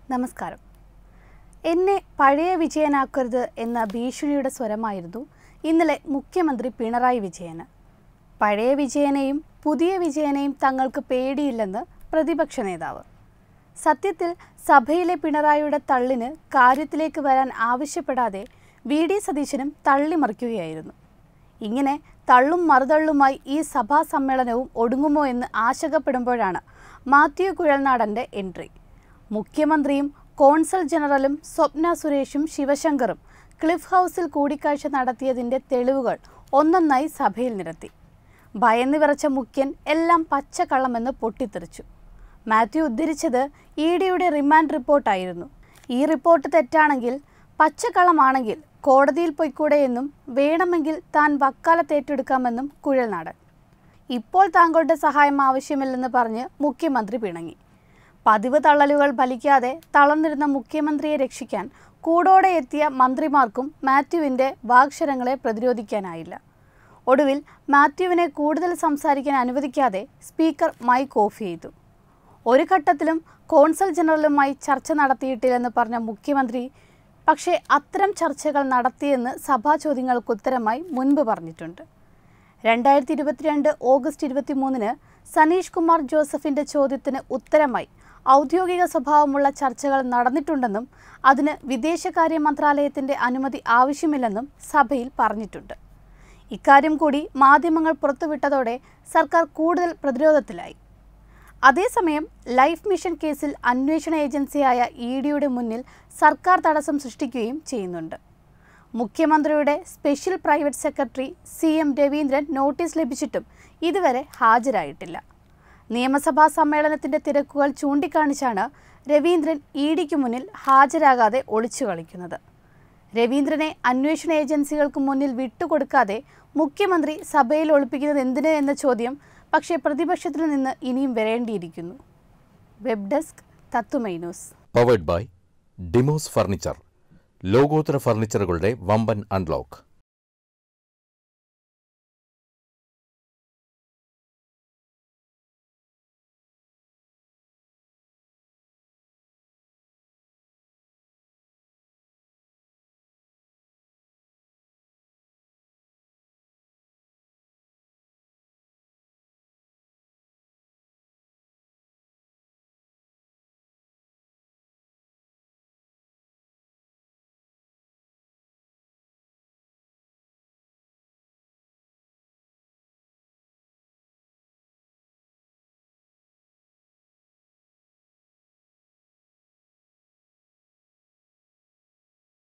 നമസ്കാരം എന്നെ പഴയ വിജയനാക്കരുത് എന്ന ഭീഷണിയുടെ സ്വരമായിരുന്നു ഇന്നലെ മുഖ്യമന്ത്രി പിണറായി വിജയന് പഴയ വിജയനെയും പുതിയ വിജയനെയും തങ്ങൾക്ക് പേടിയില്ലെന്ന് പ്രതിപക്ഷ നേതാവ് സത്യത്തിൽ സഭയിലെ പിണറായിയുടെ തള്ളിന് കാര്യത്തിലേക്ക് വരാൻ ആവശ്യപ്പെടാതെ വി ഡി സതീശനും തള്ളിമറിക്കുകയായിരുന്നു ഇങ്ങനെ തള്ളും മറുതള്ളുമായി ഈ സഭാ സമ്മേളനവും ഒടുങ്ങുമോ എന്ന് ആശങ്കപ്പെടുമ്പോഴാണ് മാത്യു കുഴൽനാടൻ്റെ എൻട്രി മുഖ്യമന്ത്രിയും കോൺസൽ ജനറലും സ്വപ്ന സുരേഷും ശിവശങ്കറും ക്ലിഫ് ഹൗസിൽ കൂടിക്കാഴ്ച നടത്തിയതിൻ്റെ തെളിവുകൾ ഒന്നൊന്നായി സഭയിൽ നിരത്തി ഭയന്ന് വിറച്ച മുഖ്യൻ എല്ലാം പച്ചക്കള്ളമെന്ന് പൊട്ടിത്തെറിച്ചു മാത്യു ഉദ്ധരിച്ചത് ഇ ഡിയുടെ റിമാൻഡ് റിപ്പോർട്ടായിരുന്നു ഈ റിപ്പോർട്ട് തെറ്റാണെങ്കിൽ പച്ചക്കള്ളമാണെങ്കിൽ കോടതിയിൽ പൊയ്ക്കൂടെ എന്നും വേണമെങ്കിൽ താൻ വക്കാലത്ത് ഏറ്റെടുക്കാമെന്നും കുഴൽനാടൻ ഇപ്പോൾ താങ്കളുടെ സഹായം ആവശ്യമില്ലെന്ന് പറഞ്ഞ് മുഖ്യമന്ത്രി പിണങ്ങി പതിവ് തള്ളലുകൾ ഫലിക്കാതെ തളർന്നിരുന്ന മുഖ്യമന്ത്രിയെ രക്ഷിക്കാൻ കൂടോടെ എത്തിയ മന്ത്രിമാർക്കും മാത്യുവിൻ്റെ വാഗ്ശരങ്ങളെ പ്രതിരോധിക്കാനായില്ല ഒടുവിൽ മാത്യുവിനെ കൂടുതൽ സംസാരിക്കാൻ അനുവദിക്കാതെ സ്പീക്കർ മൈക്ക് ഓഫ് ചെയ്തു ഒരു ഘട്ടത്തിലും കോൺസൽ ജനറലുമായി ചർച്ച നടത്തിയിട്ടില്ലെന്ന് പറഞ്ഞ മുഖ്യമന്ത്രി പക്ഷേ അത്തരം ചർച്ചകൾ നടത്തിയെന്ന് സഭാ ചോദ്യങ്ങൾക്ക് ഉത്തരമായി മുൻപ് പറഞ്ഞിട്ടുണ്ട് രണ്ടായിരത്തി ഇരുപത്തിരണ്ട് ഓഗസ്റ്റ് ഇരുപത്തിമൂന്നിന് സനീഷ് കുമാർ ജോസഫിന്റെ ചോദ്യത്തിന് ഉത്തരമായി ഔദ്യോഗിക സ്വഭാവമുള്ള ചർച്ചകൾ നടന്നിട്ടുണ്ടെന്നും അതിന് വിദേശകാര്യ മന്ത്രാലയത്തിന്റെ അനുമതി ആവശ്യമില്ലെന്നും സഭയിൽ പറഞ്ഞിട്ടുണ്ട് ഇക്കാര്യം കൂടി മാധ്യമങ്ങൾ പുറത്തുവിട്ടതോടെ സർക്കാർ കൂടുതൽ പ്രതിരോധത്തിലായി അതേസമയം ലൈഫ് മിഷൻ കേസിൽ അന്വേഷണ ഏജൻസിയായ ഇ ഡിയുടെ മുന്നിൽ സർക്കാർ തടസ്സം സൃഷ്ടിക്കുകയും ചെയ്യുന്നുണ്ട് മുഖ്യമന്ത്രിയുടെ special private secretary C M Raveendran notice ലഭിച്ചിട്ടും ഇതുവരെ ഹാജരായിട്ടില്ല നിയമസഭാ സമ്മേളനത്തിന്റെ തിരക്കുകൾ ചൂണ്ടിക്കാണിച്ചാണ് രവീന്ദ്രൻ ഇ ഡിക്ക് മുന്നിൽ ഹാജരാകാതെ ഒളിച്ചു കളിക്കുന്നത് രവീന്ദ്രനെ അന്വേഷണ ഏജൻസികൾക്ക് മുന്നിൽ വിട്ടുകൊടുക്കാതെ മുഖ്യമന്ത്രി സഭയിൽ ഒളിപ്പിക്കുന്നത് എന്തിന് എന്ന ചോദ്യം പക്ഷേ പ്രതിപക്ഷത്തിൽ നിന്ന് ഇനിയും വരേണ്ടിയിരിക്കുന്നു വെബ് ഡെസ്ക് തത്തുമൈ ന്യൂസ് പവേഡ് ബൈ ഡിമോസ് ഫർണിച്ചർ ലോകോത്തര ഫർണിച്ചറുകളുടെ വമ്പൻ അൺലോക്ക്